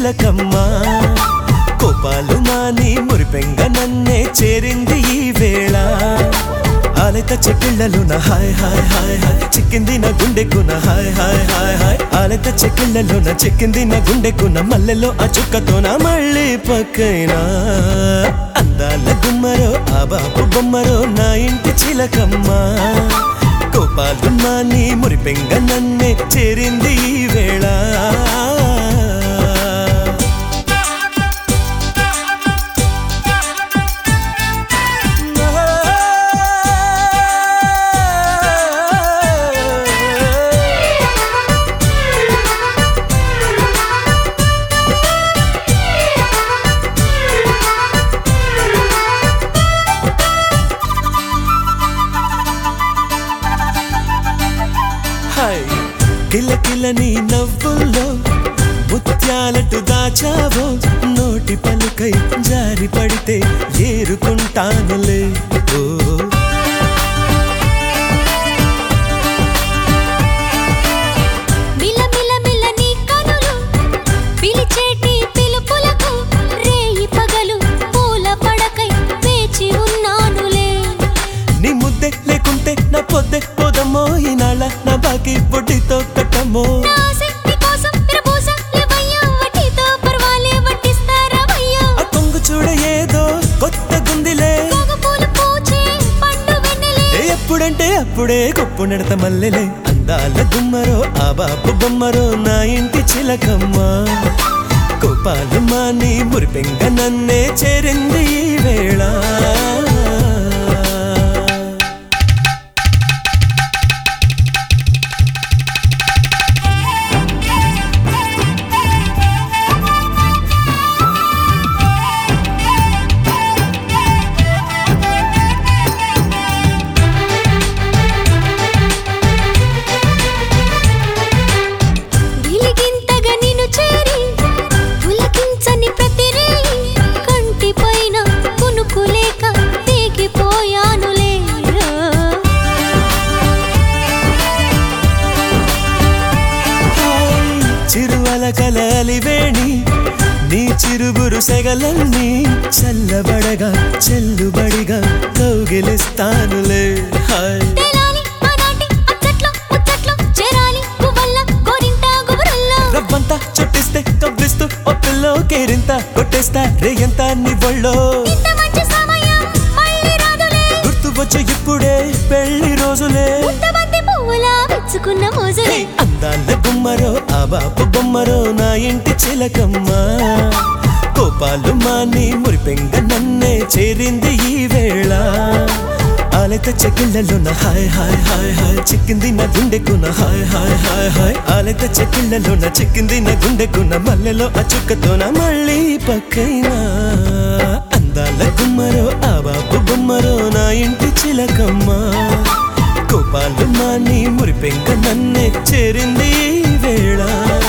చిలకమ్మ కోపాలు మాని మురిపెంగ నన్నే చేరింది ఈ వేళ ఆలత చెక్కిళ్ళలున హాయ్ హాయ్ హాయ్ హాయ్ చిక్కింది నా గుండెకున హాయ్ హాయ్ హాయ్ హాయ్ ఆలత చెక్కిళ్ళలున చిక్కింది నా గుండెకున మల్లెలో ఆ చుక్కతోన మళ్ళీ పక్కైనా అందాల గుమ్మరో ఆ బాబు బొమ్మరో నా ఇంటి చిలకమ్మ కోపాలు మాని మురిపెంగ నన్నే చేరింది ఈ వేళ హాయ్ కిలకిల నీ నవ్వుల్లో ముత్యాలటు దాచావో నోటి పలుకై జారి పడితే ఏరుకుంటానులే ఓ మిల మిల మిల నీ కనులు పిలిచేటి పిలుపులకు రేయి పగలు పూల పడకై వేచి ఉన్నానులే నీ ముద్దె లేకుంటే నా పొద్దె పోదమ్మో ఈనాళ్ళ నా బాకి బొడ్డితో కట్టమ్మో నా ఆశ నీ కోసం విరబూస లేవయ్యా వడ్డీతో పర్వాలే వడ్డిస్తారవయ్యా ఆ కొంగు చూడ ఏదో కొత్త గుందిలే గోగ పూలు పూచే పండు వెన్నెలే ఏ ఎప్పుడంటే అప్పుడే కొప్పు నడత మల్లెలే అందాల గుమ్మరో ఆ బాబు బొమ్మరో నా ఇంటి చిలకమ్మ కోపాలు మాని మురిపెంగ నన్నే చేరింది ఈ వేళ గిలిగింతగా నిన్ను చేరి పులకించని ప్రతి రేయి కంటి పైన కునుకు లేక తెగిపోయానులే చిరువల కలలివేణి నీ చిరుబురు సెగలన్నీ చల్లబడగా చెల్లుబడిగా కౌగిలిస్తానులే హాయ్ తేలాలి ఆనాటి అచ్చట్లో ముచ్చట్లో చేరాలి పువ్వల్ల గోరింట గుబురల్లో రవ్వంతా చుట్టిస్తే కవ్విస్తూ ఓ పిల్లో కేరింత కొట్టేస్తా రేయంత నీ ఒళ్ళో ఇంత మంచి సమయం మళ్ళీ రాదులే గుర్తు వచ్చే ఇప్పుడే పెళ్లి రోజులే ఇంతమంది పువ్వులా విచ్చుకున్న మోజులే అందాల గుమ్మరో ఆ బాపు బొమ్మరో నా ఇంటి చిలకమ్మ కోపాలు మాని మురిపెంగ నన్నే చేరింది ఈ వేళ ఆలత చెక్కిళ్ళలోన హాయ్ హాయ్ హాయ్ హాయ్ చిక్కింది నా గుండెకున హాయ్ హాయ్ హాయ్ హాయ్ ఆలత చెక్కిళ్ళలోన చిక్కింది నా గుండెకున మల్లెలో ఆ చుక్కతోన మళ్ళీ పక్కైనా అందాల గుమ్మరో ఆ బాపు బొమ్మరో నా ఇంటి చిలకమ్మ కోపాలు మాని మురిపెంక నన్నే చేరింది ఈ వేళ